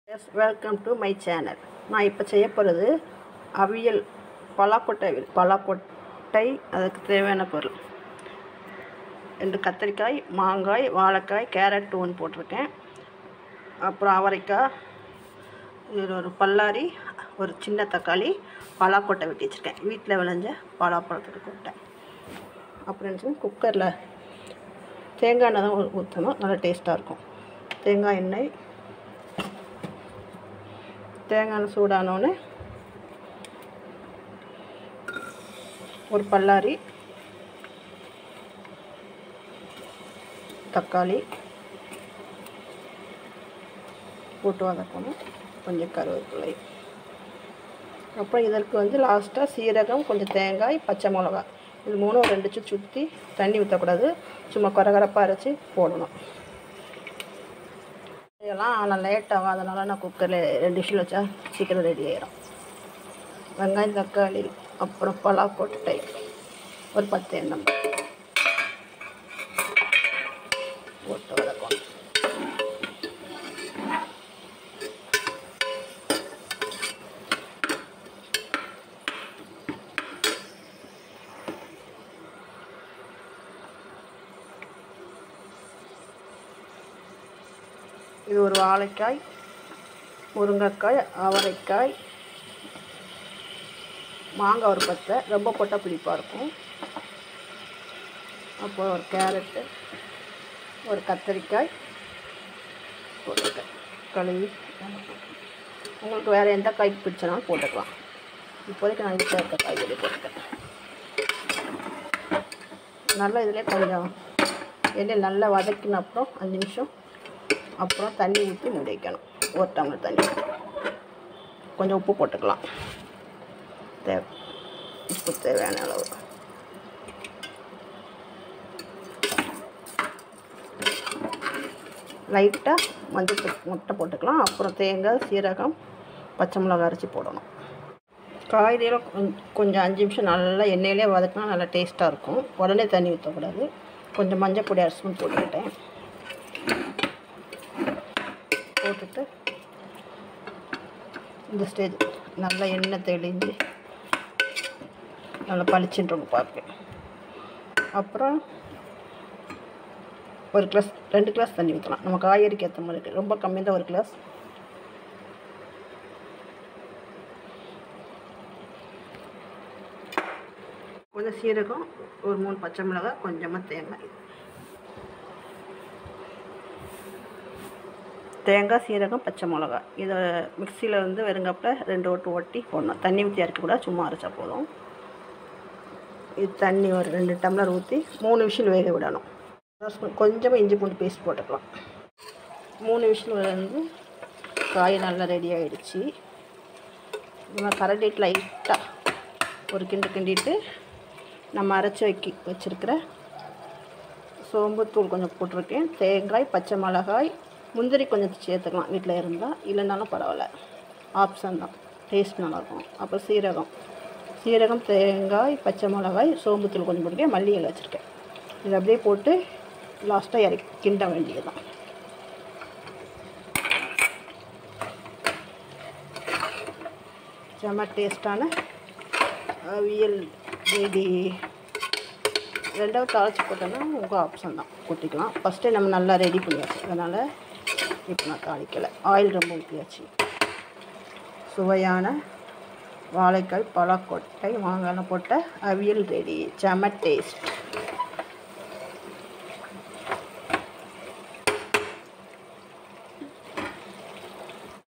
S welcome to my channel நான் இப்போ செய்ய போகிறது அவியல் பலாக்கொட்டை அவியல் பலாக்கொட்டை அதுக்கு தேவையான பொருள் ரெண்டு கத்திரிக்காய் மாங்காய் வாழைக்காய் கேரட் ஒன்று போட்டிருக்கேன் அப்புறம் அவரைக்காய் இதில் ஒரு பல்லாரி ஒரு சின்ன தக்காளி பலாக்கொட்டை வெட்டி வச்சுருக்கேன் வீட்டில் விளைஞ்ச பலாப்பழத்துக்கு கொட்டை அப்புறம் என்ன குக்கரில் தேங்காய் எண்ணெய் தான் ஊற்றணும் நல்லா டேஸ்ட்டாக இருக்கும் தேங்காய் எண்ணெய் தேங்காய் எண்ணெய் சூடானோடனே ஒரு பல்லாரி தக்காளி போட்டு வதக்கணும் கொஞ்சம் கருவேப்பிலை அப்புறம் இதற்கு வந்து லாஸ்ட்டாக சீரகம் கொஞ்சம் தேங்காய் பச்சை மிளகா இது மூணும் ஒரு ரெண்டு சுற்றி சுற்றி தண்ணி ஊற்றக்கூடாது சும்மா கரகரப்பாக அரைச்சி போடணும் இதெல்லாம் ஆனால் லேட் ஆகும் அதனால் நான் குக்கரில் ரெண்டு விஷயம் வச்சா சீக்கிரம் ரெடி ஆயிடும் வெங்காயம் தக்காளி அப்புறம் பலாக்கொட்டை ஒரு பத்து எண்ணெய் போட்டு வதக்கணும் இது ஒரு வாழைக்காய் முருங்கைக்காய் அவரைக்காய் மாங்காய் ஒரு பத்தை ரொம்ப போட்டால் பிடிப்பாக இருக்கும் அப்போ ஒரு கேரட்டு ஒரு கத்தரிக்காய் போட்டுருக்கேன் கழுவி உங்களுக்கு வேறு எந்த காய் பிடிச்சனாலும் போட்டுக்கலாம் இப்போதைக்கு நான் வீட்டில் இருக்க காய்கறி போட்டுக்கேன் நல்லா இதிலே கொஞ்சம் எண்ணெய் நல்லா வதக்கின அப்புறம் அஞ்சு நிமிஷம் அப்புறம் தண்ணி ஊற்றி மூடி வைக்கணும் ஒரு டம்ளர் தண்ணி ஊற்றி கொஞ்சம் உப்பு போட்டுக்கலாம் தேவை உப்பு தேவையான அளவு லைட்டாக மஞ்சள் தூள் முட்டை போட்டுக்கலாம் அப்புறம் தேங்காய் சீரகம் பச்சை மிளகா அரைச்சி போடணும் காய்கறியெல்லாம் கொஞ்சம் கொஞ்சம் அஞ்சு நிமிஷம் நல்லா எண்ணெயிலே வதக்கினா நல்லா டேஸ்ட்டாக இருக்கும் உடனே தண்ணி ஊற்றக்கூடாது கொஞ்சம் மஞ்சள் பொடி அரை ஸ்பூன் போட்டுக்கிட்டேன் போட்டுட்டு இந்த ஸ்டேஜ் நல்லா எண்ணெய் தெளிஞ்சு நல்லா பளிச்சுட்டு பார்ப்பேன் அப்புறம் ஒரு கிளாஸ் ரெண்டு கிளாஸ் தண்ணி ஊற்றலாம் நம்ம காய்கறிக்கு ஏற்ற மாதிரி இருக்குது ரொம்ப கம்மியாக தான் ஒரு கிளாஸ் கொஞ்சம் சீரகம் ஒரு மூணு பச்சை மிளகாய் கொஞ்சமாக தேங்காய் தேங்காய் சீரகம் பச்சை மிளகா இதை மிக்சியில் வந்து வெறுங்கப்பில் ரெண்டு ஓட்டு ஒட்டி போடணும் தண்ணி ஊற்றி அரைக்கக்கூடாது சும்மா அரைச்சா போதும் இது தண்ணி ஒரு ரெண்டு டம்ளர் ஊற்றி மூணு விஷில் வேக விடணும் கொஞ்சமாக இஞ்சி பூண்டு பேஸ்ட் போட்டுக்கலாம் மூணு விஷில் வந்து காய் நல்லா ரெடி ஆகிடுச்சு நம்ம கரண்டிட்டு லைட்டாக ஒரு கிண்டு கிண்டிட்டு நம்ம அரைச்சி வைக்கி வச்சுருக்கிற சோம்புத்தூள் கொஞ்சம் போட்டிருக்கேன் தேங்காய் பச்சை மிளகாய் முந்திரி கொஞ்சம் சேர்த்துக்கலாம் வீட்டில் இருந்தால் இல்லைனாலும் பரவாயில்ல ஆப்ஷன் தான் டேஸ்ட் நல்லாயிருக்கும் அப்புறம் சீரகம் சீரகம் தேங்காய் பச்சை மிளகாய் சோம்புத்தூள் கொஞ்சம் போட்டுருக்கேன் மல்லி இலை வச்சுருக்கேன் இது அப்படியே போட்டு லாஸ்ட்டாக இறக்கி கிண்ட வேண்டியது தான் செம்ம டேஸ்ட்டான அவியல் ரெடி ரெண்டாவது தாளிச்சு போட்டோன்னா உங்கள் ஆப்ஷன் தான் கொட்டிக்கலாம் ஃபஸ்ட்டே நம்ம நல்லா ரெடி பண்ணியாச்சு அதனால் இப்போ நான் தாளிக்கலை ஆயில் ரொம்ப ஊற்றியாச்சு சுவையான வாழைக்காய் பலாக்கொட்டை மாங்காய் போட்ட அவியல் ரெடி செம டேஸ்ட்